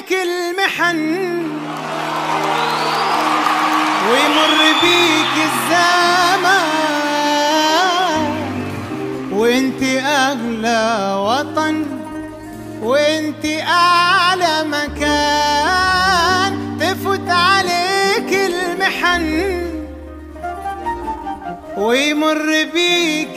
عليك المحن ويمر بيك الزمان وانت اغلى وطن وانت اعلى مكان تفوت عليك المحن ويمر بيك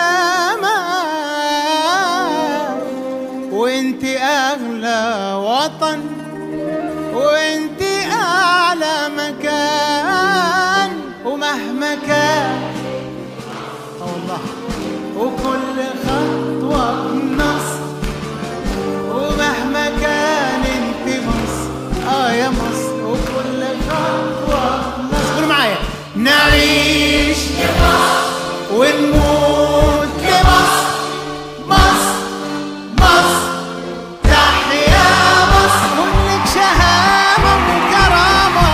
الزمان وانت اغلى وطن وانت اعلى مكان ومهما كان آه والله وكل خطوه بنصر ومهما كان انت مصر اه يا مصر وكل خطوه بنصر قولوا معايا نعيش ونموت لمصر مصر مصر تحيا مصر كلك شهامة وكرامة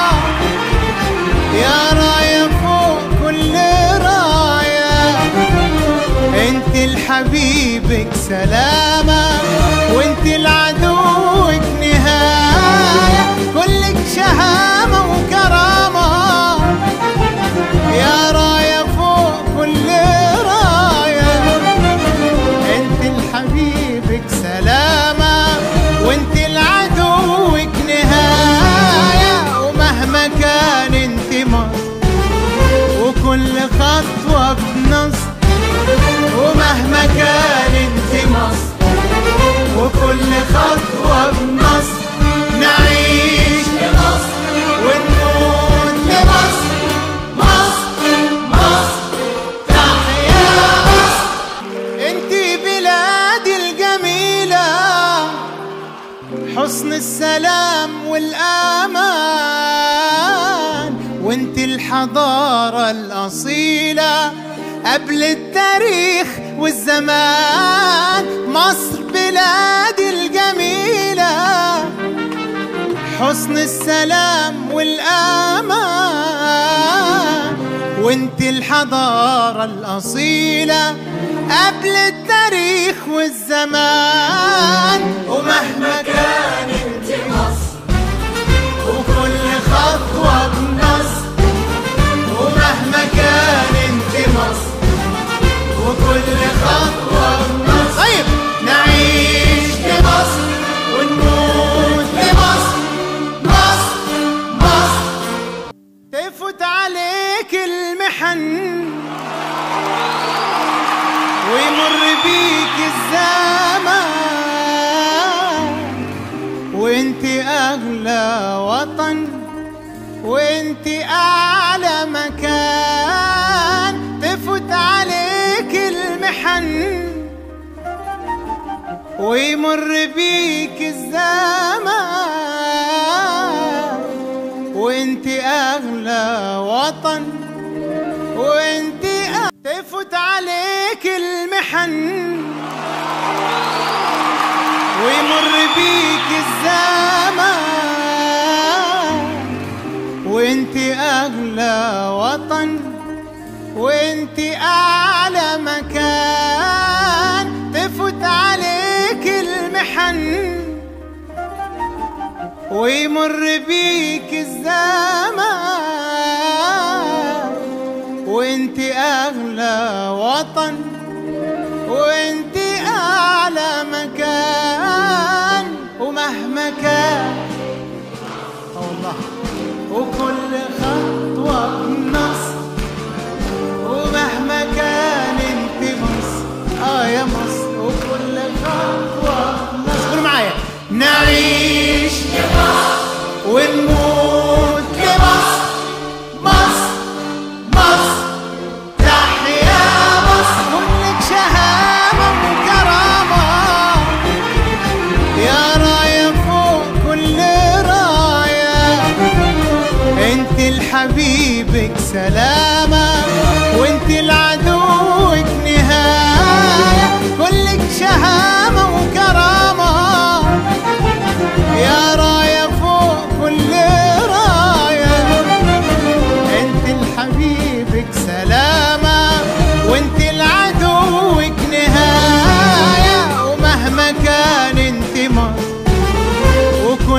يا راية فوق كل راية انت لحبيبك سلامة وانت لعدوك نهاية كلك شهامة وكرامة يا راية فوق كل راية انت لحبيبك سلامة وانت لعدوك نهاية ومهما كان انت مصر وكل خطوة بنصر ومهما كان انت مصر وكل خطوة بنصر نعيش لمصر ونموت لمصر مصر مصر تحيا مصر انت بلادي الجميلة حسن السلام والأمان وانت الحضارة الأصيلة قبل التاريخ والزمان مصر بلادي الجميلة حسن السلام والأمان وانت الحضارة الأصيلة قبل التاريخ والزمان ومهما كان انت مصر وكل خطوة بنصر ومهما كان انت مصر وكل خطوة بنصر طيب نعيش لمصر ونموت لمصر مصر مصر تفوت عليك المحن ويمر بيك الزمان وانت اغلى وطن وانت اعلى مكان تفوت عليك المحن ويمر بيك الزمان وانت اغلى وطن وانت أغلى تفوت عليك المحن ويمر بيك الزمان وانت اغلى وطن وانت اعلى مكان تفوت عليك المحن ويمر بيك الزمان وانت اغلى وطن وانت اعلى مكان ومهما كان آه والله وكل خطوه بنصر ومهما كان انت مصر اه يا مصر وكل خطوه بنصر قولوا معايا نعيش ونموت لمصر مصر مصر تحيا مصر كلك شهامة وكرامة يا راية فوق كل راية انت لحبيبك سلامة وانت لعدوك نهاية كلك شهامة وكرامة يا راية فوق كل راية انت لحبيبك سلامة وانت لعدوك نهاية ومهما كان انت مصر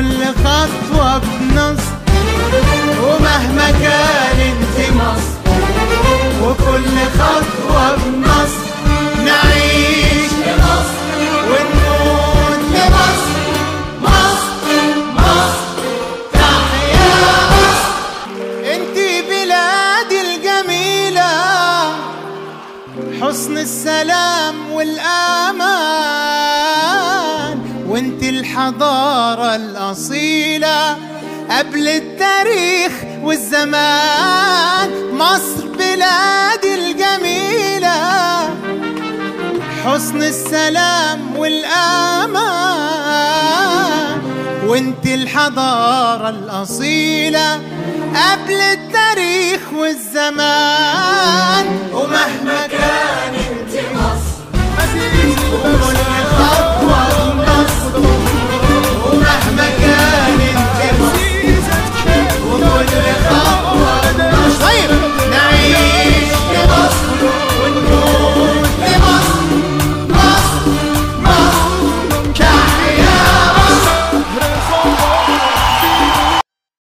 حسن السلام والأمان وانت الحضارة الأصيلة قبل التاريخ والزمان مصر بلادي الجميلة حسن السلام والأمان وانت الحضارة الأصيلة قبل التاريخ والزمان